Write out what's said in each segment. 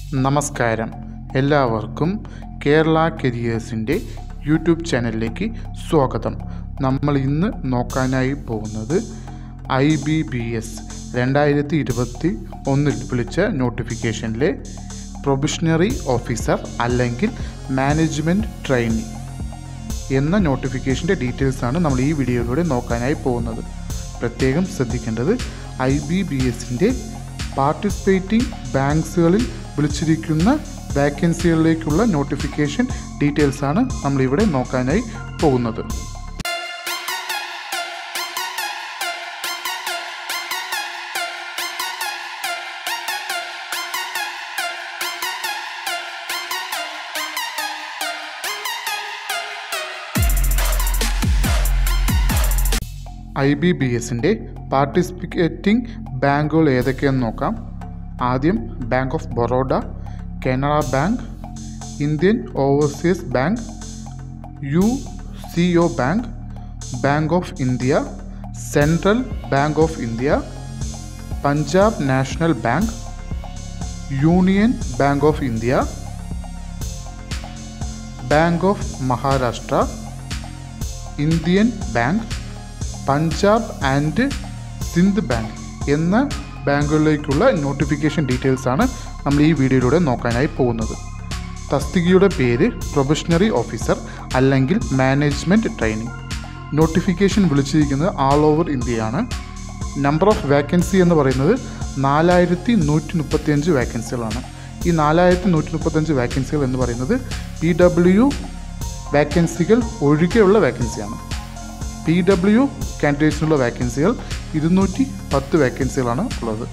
നമസ്കാരം എല്ലാവർക്കും കേരള കരിയേഴ്സിൻ്റെ യൂട്യൂബ് ചാനലിലേക്ക് സ്വാഗതം നമ്മൾ ഇന്ന് നോക്കാനായി പോകുന്നത് ഐ ബി ബി എസ് രണ്ടായിരത്തി ഇരുപത്തി ഒന്നിൽ വിളിച്ച നോട്ടിഫിക്കേഷനിലെ പ്രൊബിഷണറി ഓഫീസർ അല്ലെങ്കിൽ മാനേജ്മെൻറ്റ് ട്രെയിനി എന്ന നോട്ടിഫിക്കേഷൻ്റെ ഡീറ്റെയിൽസാണ് നമ്മൾ ഈ വീഡിയോയിലൂടെ നോക്കാനായി പോകുന്നത് പ്രത്യേകം ശ്രദ്ധിക്കേണ്ടത് ഐ ബി ബി എസിൻ്റെ പാർട്ടിസിപ്പേറ്റിംഗ് ബാങ്ക്സുകളിൽ വിളിച്ചിരിക്കുന്ന വാക്കൻസികളിലേക്കുള്ള നോട്ടിഫിക്കേഷൻ ഡീറ്റെയിൽസാണ് നമ്മളിവിടെ നോക്കാനായി പോകുന്നത് ഐ ബി ബി എസിൻ്റെ പാർട്ടിസിപ്പേറ്റിംഗ് ബാങ്കുകൾ ഏതൊക്കെയെന്ന് നോക്കാം ആദ്യം bank of Baroda Canara bank Indian overseas bank U C O bank bank of India central bank of India Punjab national bank union bank of India bank of Maharashtra Indian bank Punjab and Sind bank എന്ന ബാങ്കുകളിലേക്കുള്ള notification details ആണ് നമ്മൾ ഈ വീഡിയോയിലൂടെ നോക്കാനായി പോകുന്നത് തസ്തികയുടെ പേര് probationary officer അല്ലെങ്കിൽ മാനേജ്മെൻറ്റ് ട്രെയിനിങ് നോട്ടിഫിക്കേഷൻ വിളിച്ചിരിക്കുന്നത് ആൾ ഓവർ ഇന്ത്യയാണ് നമ്പർ ഓഫ് വാക്കൻസി എന്ന് പറയുന്നത് നാലായിരത്തി നൂറ്റി മുപ്പത്തിയഞ്ച് വാക്കൻസികളാണ് ഈ നാലായിരത്തി നൂറ്റി മുപ്പത്തഞ്ച് വാക്കൻസികൾ എന്ന് പറയുന്നത് പി ഡബ്ല്യു വാക്കൻസികൾ ഒഴികെയുള്ള വാക്കൻസിയാണ് പി ഡബ്ല്യു കാൻഡിഡേറ്റ്സിനുള്ള വാക്കൻസികൾ ഇരുന്നൂറ്റി പത്ത് വാക്കൻസികളാണ് ഉള്ളത്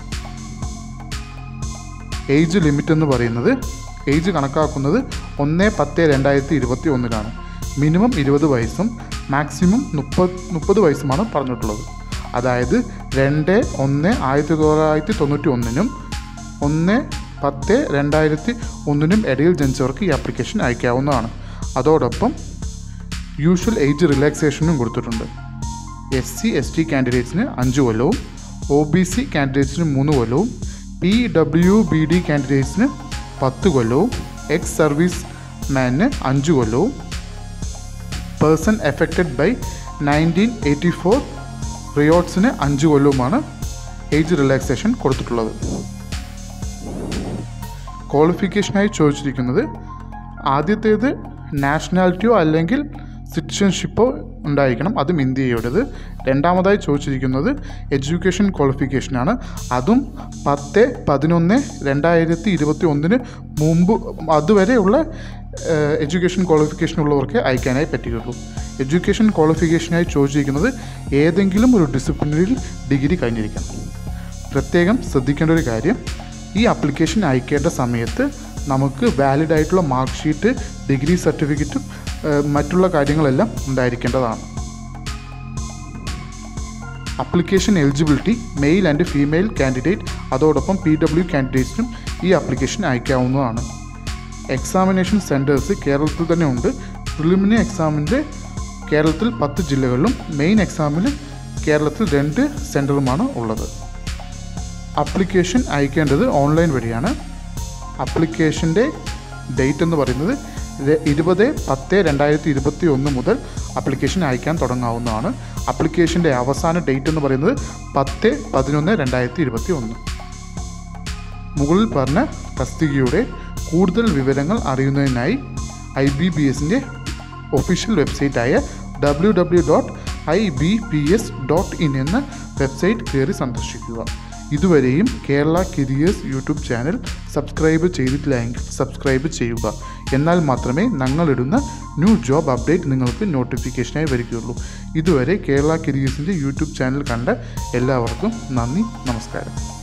ഏജ് ലിമിറ്റ് എന്ന് പറയുന്നത് ഏജ് കണക്കാക്കുന്നത് ഒന്ന് പത്ത് രണ്ടായിരത്തി ഇരുപത്തി ഒന്നിലാണ് മിനിമം ഇരുപത് വയസ്സും മാക്സിമം മുപ്പത് മുപ്പത് വയസ്സുമാണ് പറഞ്ഞിട്ടുള്ളത് അതായത് രണ്ട് ഒന്ന് ആയിരത്തി തൊള്ളായിരത്തി തൊണ്ണൂറ്റി ഒന്നിനും ഒന്ന് പത്ത് രണ്ടായിരത്തി ഒന്നിനും ഇടയിൽ ജനിച്ചവർക്ക് ഈ ആപ്ലിക്കേഷൻ അയക്കാവുന്നതാണ് അതോടൊപ്പം യൂഷ്വൽ ഏജ് റിലാക്സേഷനും കൊടുത്തിട്ടുണ്ട് എസ് സി എസ് ടി കാൻഡിഡേറ്റ്സിന് അഞ്ച് കൊല്ലവും ഒ ബി സി കാൻഡിഡേറ്റ്സിന് മൂന്ന് കൊല്ലവും പി ഡബ്ല്യു ബി ഡി കാൻഡിഡേറ്റ്സിന് പത്ത് കൊല്ലവും എക്സ് സർവീസ് മാനിന് അഞ്ച് കൊല്ലവും person affected by nineteen eighty four റിയോട്ട്സിന് അഞ്ച് കൊല്ലവുമാണ് ഏജ് റിലാക്സേഷൻ കൊടുത്തിട്ടുള്ളത് ക്വാളിഫിക്കേഷനായി ചോദിച്ചിരിക്കുന്നത് ആദ്യത്തേത് നാഷണാലിറ്റിയോ അല്ലെങ്കിൽ സിറ്റിസൺഷിപ്പോ ഉണ്ടായിരിക്കണം അതും ഇന്ത്യയുടേത് രണ്ടാമതായി ചോദിച്ചിരിക്കുന്നത് എഡ്യൂക്കേഷൻ ക്വാളിഫിക്കേഷനാണ് അതും പത്ത് പതിനൊന്ന് രണ്ടായിരത്തി ഇരുപത്തി ഒന്നിന് മുമ്പ് അതുവരെയുള്ള എഡ്യൂക്കേഷൻ ക്വാളിഫിക്കേഷൻ ഉള്ളവർക്ക് അയക്കാനായി പറ്റുകയുള്ളൂ എഡ്യൂക്കേഷൻ ക്വാളിഫിക്കേഷനായി ചോദിച്ചിരിക്കുന്നത് ഏതെങ്കിലും ഒരു ഡിസിപ്ലിനറിയിൽ ഡിഗ്രി കഴിഞ്ഞിരിക്കണം പ്രത്യേകം ശ്രദ്ധിക്കേണ്ട ഒരു കാര്യം ഈ ആപ്ലിക്കേഷൻ അയക്കേണ്ട സമയത്ത് നമുക്ക് വാലിഡ് ആയിട്ടുള്ള മാർക്ക് ഷീറ്റ് ഡിഗ്രി സർട്ടിഫിക്കറ്റും മറ്റുള്ള കാര്യങ്ങളെല്ലാം ഉണ്ടായിരിക്കേണ്ടതാണ് application eligibility male and female candidate അതോടൊപ്പം പി ഡബ്ല്യു കാൻഡിഡേറ്റ്സിനും ഈ ആപ്ലിക്കേഷൻ അയക്കാവുന്നതാണ് എക്സാമിനേഷൻ സെൻറ്റേഴ്സ് കേരളത്തിൽ തന്നെ ഉണ്ട് പ്രിലിമിനറി എക്സാമിൻ്റെ കേരളത്തിൽ പത്ത് ജില്ലകളിലും മെയിൻ എക്സാമിന് കേരളത്തിൽ രണ്ട് സെൻറ്ററുമാണ് ഉള്ളത് അപ്ലിക്കേഷൻ അയക്കേണ്ടത് ഓൺലൈൻ വഴിയാണ് അപ്ലിക്കേഷൻ്റെ ഡേറ്റ് എന്ന് പറയുന്നത് ഇരുപത് പത്ത് രണ്ടായിരത്തി ഇരുപത്തി ഒന്ന് മുതൽ അപ്ലിക്കേഷൻ അയക്കാൻ തുടങ്ങാവുന്നതാണ് അപ്ലിക്കേഷൻ്റെ അവസാന ഡേറ്റ് എന്ന് പറയുന്നത് പത്ത് പതിനൊന്ന് രണ്ടായിരത്തി ഇരുപത്തി ഒന്ന് മുകളിൽ പറഞ്ഞ തസ്തികയുടെ കൂടുതൽ വിവരങ്ങൾ അറിയുന്നതിനായി ഐ ബി ബി എസിൻ്റെ ഒഫീഷ്യൽ വെബ്സൈറ്റായ W W dot I B P S dot in എന്ന വെബ്സൈറ്റ് കയറി സന്ദർശിക്കുക ഇതുവരെയും Kerala careers YouTube channel subscribe ചെയ്തിട്ടില്ലെങ്കിൽ സബ്സ്ക്രൈബ് ചെയ്യുക എന്നാൽ മാത്രമേ ഞങ്ങളിടുന്ന ന്യൂ ജോബ് അപ്ഡേറ്റ് നിങ്ങൾക്ക് നോട്ടിഫിക്കേഷനായി വരികയുള്ളൂ ഇതുവരെ കേരള കരിയേഴ്സിൻ്റെ യൂട്യൂബ് ചാനൽ കണ്ട എല്ലാവർക്കും നന്ദി നമസ്കാരം